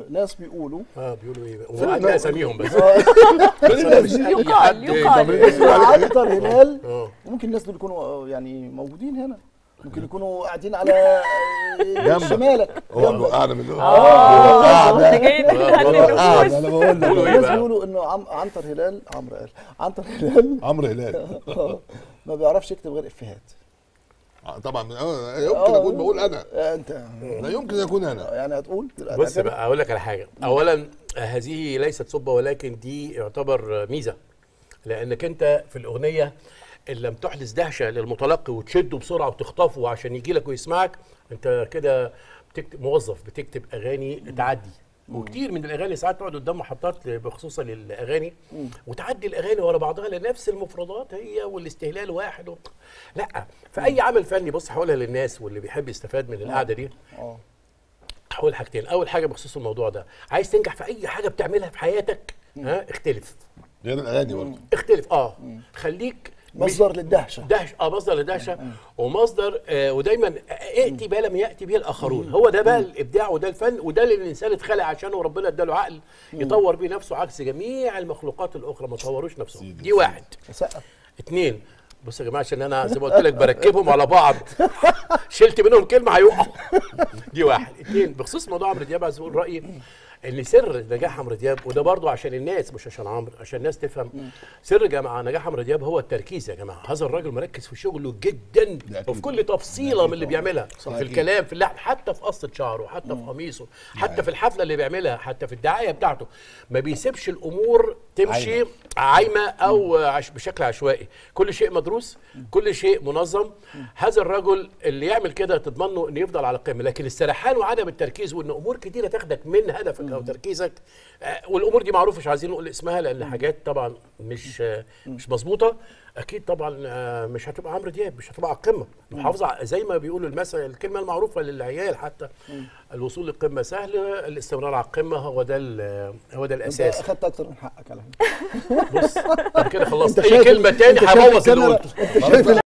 ناس بيقولوا اه بيقولوا ايه فين وقعدنا الناس؟ اساميهم بس يقال يقال عنتر هلال اه ممكن الناس دول يكونوا آه، يعني موجودين هنا ممكن يكونوا قاعدين على آه، شمالك هو قاعد من اللي اه احنا جايين نهدي قاعد النفوس انا بقول لك بيقولوا ايه الناس بقى؟ بيقولوا انه عم عنتر هلال عمرو قال عنتر هلال عمرو هلال آه، ما بيعرفش يكتب غير افيهات آه، طبعا آه، يمكن اكون بقول انا آه، انت لا يمكن اكون انا يعني هتقول بص بقى اقول لك على حاجه اولا هذه ليست سبه ولكن دي يعتبر ميزه لانك انت في الاغنيه ان لم تحدث دهشه للمتلقي وتشده بسرعه وتخطفه عشان يجي لك ويسمعك انت كده بتكتب موظف بتكتب اغاني تعدي وكتير من الاغاني ساعات تقعد قدام محطات بخصوصا للاغاني وتعدي الاغاني ورا بعضها لنفس المفردات هي والاستهلال واحد و... لا في اي عمل فني بص هقولها للناس واللي بيحب يستفاد من القعده دي اه هقول حاجتين اول حاجه بخصوص الموضوع ده عايز تنجح في اي حاجه بتعملها في حياتك ها اختلف غير الاغاني برضه اختلف اه خليك مش مصدر للدهشه دهش اه مصدر لدهشه ومصدر آه ودايما ائتي ما لم ياتي به الاخرون هو ده بقى الابداع وده الفن وده اللي الانسان اتخلق عشانه وربنا اداله عقل يطور بيه نفسه عكس جميع المخلوقات الاخرى ما طوروش نفسهم دي واحد سقف اتنين بص يا جماعه عشان انا زي ما قلت لك بركبهم على بعض شلت منهم كلمه هيقعوا دي واحد اتنين بخصوص موضوع عمرو دياب عايز اقول رايي ان سر نجاح عمرو دياب وده برضو عشان الناس مش عشان عمرو عشان الناس تفهم سر جماعه نجاح عمرو دياب هو التركيز يا جماعه هذا الراجل مركز في شغله جدا ده أكيد. وفي كل تفصيله من اللي بيعملها في أكيد. الكلام في اللحن حتى في قصه شعره حتى في قميصه حتى في الحفله اللي بيعملها حتى في الدعايه بتاعته ما بيسيبش الامور تمشي عايمة. عايمه او عش بشكل عشوائي كل شيء مدروس كل شيء منظم هذا الرجل اللي يعمل كده تضمن له انه يفضل على القمه لكن السرحان وعدم التركيز وان امور كتيره تاخدك من هدفك او تركيزك آه، والامور دي معروفه مش عايزين نقول اسمها لان حاجات طبعا مش آه، مش مظبوطه اكيد طبعا آه، مش هتبقى عمرو دياب مش هتبقى على القمه المحافظه على- زي ما بيقولوا المثل الكلمه المعروفه للعيال حتى الوصول للقمه سهل الاستمرار على القمه هو ده ال- هو ده انت الاساس اخدت اكتر من حقك على فكره بص انا كده خلصت انت اي شايف كلمه ال- تاني انت شايف هبوظ اللي الكاميرا- قلته انت شايف